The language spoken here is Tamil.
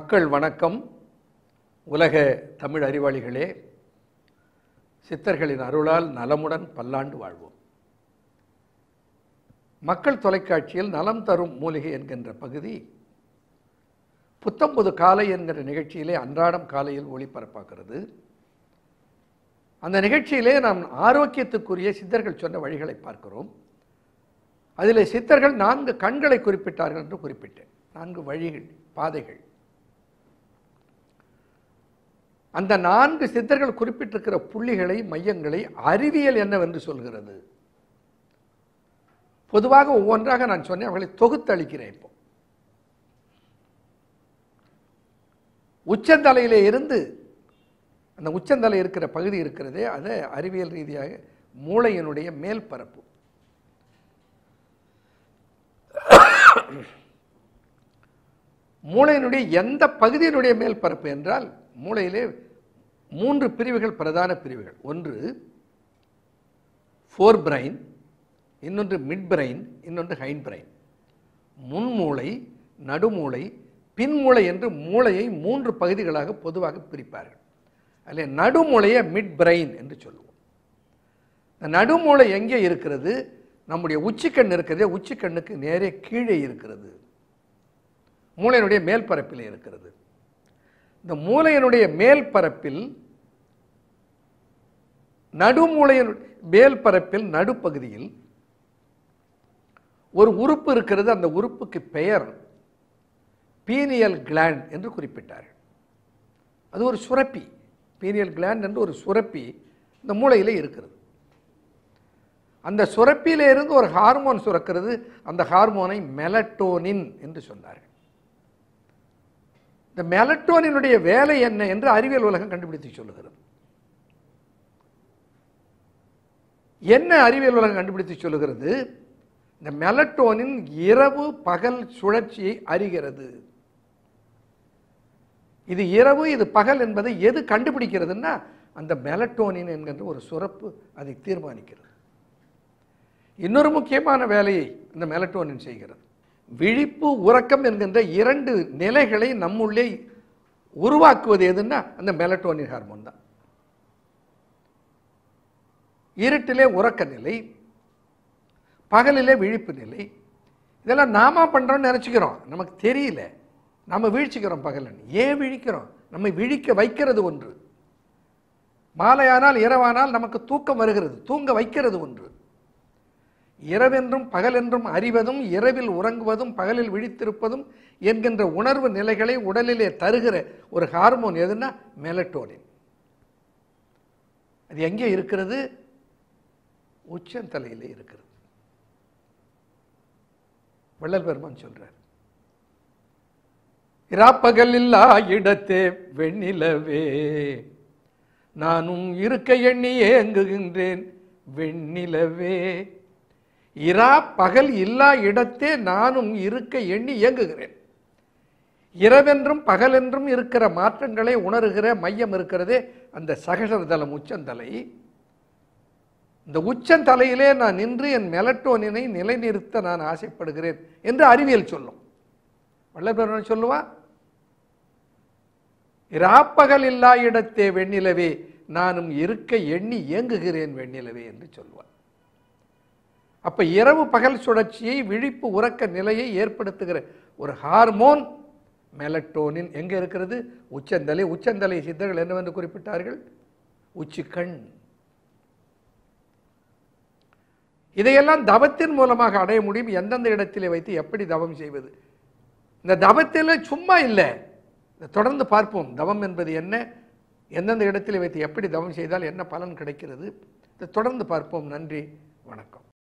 மக்கள் வணக்கம் உலக தமிழ் அறிவாளிகளே சித்தர்களின் அருளால் நலமுடன் பல்லாண்டு வாழ்வோம் மக்கள் தொலைக்காட்சியில் நலம் தரும் மூலிகை என்கின்ற பகுதி புத்தம்புது காலை என்கிற நிகழ்ச்சியிலே அன்றாடம் காலையில் ஒளிபரப்பாகிறது அந்த நிகழ்ச்சியிலே நாம் ஆரோக்கியத்துக்குரிய சித்தர்கள் சொன்ன வழிகளை பார்க்கிறோம் அதில் சித்தர்கள் நான்கு கண்களை குறிப்பிட்டார்கள் என்று குறிப்பிட்டேன் நான்கு வழிகள் பாதைகள் அந்த நான்கு சித்தர்கள் குறிப்பிட்டிருக்கிற புள்ளிகளை மையங்களை அறிவியல் என்னவென்று சொல்கிறது பொதுவாக ஒவ்வொன்றாக நான் சொன்னேன் அவர்களை தொகுத்தளிக்கிறேன் இப்போ உச்சந்தலையிலே இருந்து அந்த உச்சந்தலை இருக்கிற பகுதி இருக்கிறதே அதை அறிவியல் ரீதியாக மூளையினுடைய மேல் பரப்பு மூளையினுடைய எந்த பகுதியினுடைய மேல் பரப்பு என்றால் மூளையிலே மூன்று பிரிவுகள் பிரதான பிரிவுகள் ஒன்று ஃபோர் பிரைன் இன்னொன்று மிட் பிரைன் இன்னொன்று ஹைண்ட் பிரைன் முன்மூளை நடுமூளை பின்மூளை என்று மூளையை மூன்று பகுதிகளாக பொதுவாக பிரிப்பார்கள் அதில் நடுமூளையை மிட் பிரைன் என்று சொல்லுவோம் இந்த நடுமூளை எங்கே இருக்கிறது நம்முடைய உச்சிக்கண் இருக்கிறதே உச்சிக்கண்ணுக்கு நேரே கீழே இருக்கிறது மூளையினுடைய மேல் பரப்பில் இருக்கிறது இந்த மூளையினுடைய மேல் பரப்பில் நடுமூளையின் மேல் பரப்பில் நடுப்பகுதியில் ஒரு உறுப்பு இருக்கிறது அந்த உறுப்புக்கு பெயர் பீனியல் கிளாண்ட் என்று குறிப்பிட்டார்கள் அது ஒரு சுரப்பி பீனியல் கிளாண்ட் என்று ஒரு சுரப்பி இந்த மூளையில் இருக்கிறது அந்த சுரப்பியிலிருந்து ஒரு ஹார்மோன் சுரக்கிறது அந்த ஹார்மோனை மெலட்டோனின் என்று சொன்னார்கள் இந்த மெலட்டோனினுடைய வேலை என்ன என்று அறிவியல் உலகம் கண்டுபிடித்து சொல்லுகிறது என்ன அறிவியல் உலகம் கண்டுபிடித்து சொல்லுகிறது இந்த மெலட்டோனின் இரவு பகல் சுழற்சியை அறிகிறது இது இரவு இது பகல் என்பதை எது கண்டுபிடிக்கிறதுன்னா அந்த மெலட்டோனின் என்கின்ற ஒரு சுரப்பு அதை தீர்மானிக்கிறது இன்னொரு முக்கியமான வேலையை இந்த மெலட்டோனின் செய்கிறது விழிப்பு உறக்கம் என்கின்ற இரண்டு நிலைகளை நம்முள்ளே உருவாக்குவது எதுன்னா அந்த மெலட்டோனின் ஹார்மோன் தான் இருட்டிலே உறக்க நிலை பகலிலே விழிப்பு நிலை இதெல்லாம் நாம பண்ணுறோம்னு நினச்சிக்கிறோம் நமக்கு தெரியல நம்ம வீழ்ச்சிக்கிறோம் பகலன் ஏன் விழிக்கிறோம் நம்மை விழிக்க வைக்கிறது ஒன்று மாலையானால் இரவானால் நமக்கு தூக்கம் வருகிறது தூங்க வைக்கிறது ஒன்று இரவென்றும் பகலென்றும் அறிவதும் இரவில் உறங்குவதும் பகலில் விழித்திருப்பதும் என்கின்ற உணர்வு நிலைகளை உடலிலே தருகிற ஒரு ஹார்மோன் எதுன்னா மெலட்டோனின் அது எங்கே இருக்கிறது உச்சந்தலையிலே இருக்கிறது வள்ளல் பெருமான் சொல்றார் இராப்பகல் இல்லா இடத்தே வெண்ணிலவே நானும் இருக்க எண்ணி ஏங்குகின்றேன் வெண்ணிலவே இரா பகல் இல்லா இடத்தே நானும் இருக்க எண்ணி இயங்குகிறேன் இரவென்றும் பகலென்றும் இருக்கிற மாற்றங்களை உணர்கிற மையம் இருக்கிறதே அந்த சகசரதலம் உச்சந்தலை இந்த உச்சந்தலையிலே நான் நின்று என் மெலட்டோனினை நிலைநிறுத்த நான் ஆசைப்படுகிறேன் என்று அறிவியல் சொல்லும் வல்லபெருமான் சொல்லுவா இராப்பகல் இல்லா இடத்தே வெண்ணிலவே நானும் இருக்க எண்ணி இயங்குகிறேன் வெண்ணிலவே என்று சொல்வார் அப்ப இரவு பகல் சுழற்சியை விழிப்பு உறக்க நிலையை ஏற்படுத்துகிற ஒரு ஹார்மோன் மெலட்டோனின் எங்க இருக்கிறது உச்சந்தலை உச்சந்தலை சித்தர்கள் என்னவென்று குறிப்பிட்டார்கள் உச்சிக்கண் இதையெல்லாம் தவத்தின் மூலமாக அடைய முடியும் எந்தெந்த இடத்திலே வைத்து எப்படி தவம் செய்வது இந்த தவத்தில் சும்மா இல்லை தொடர்ந்து பார்ப்போம் தவம் என்பது என்ன எந்தெந்த இடத்திலே வைத்து எப்படி தவம் செய்தால் என்ன பலன் கிடைக்கிறது இதை தொடர்ந்து பார்ப்போம் நன்றி வணக்கம்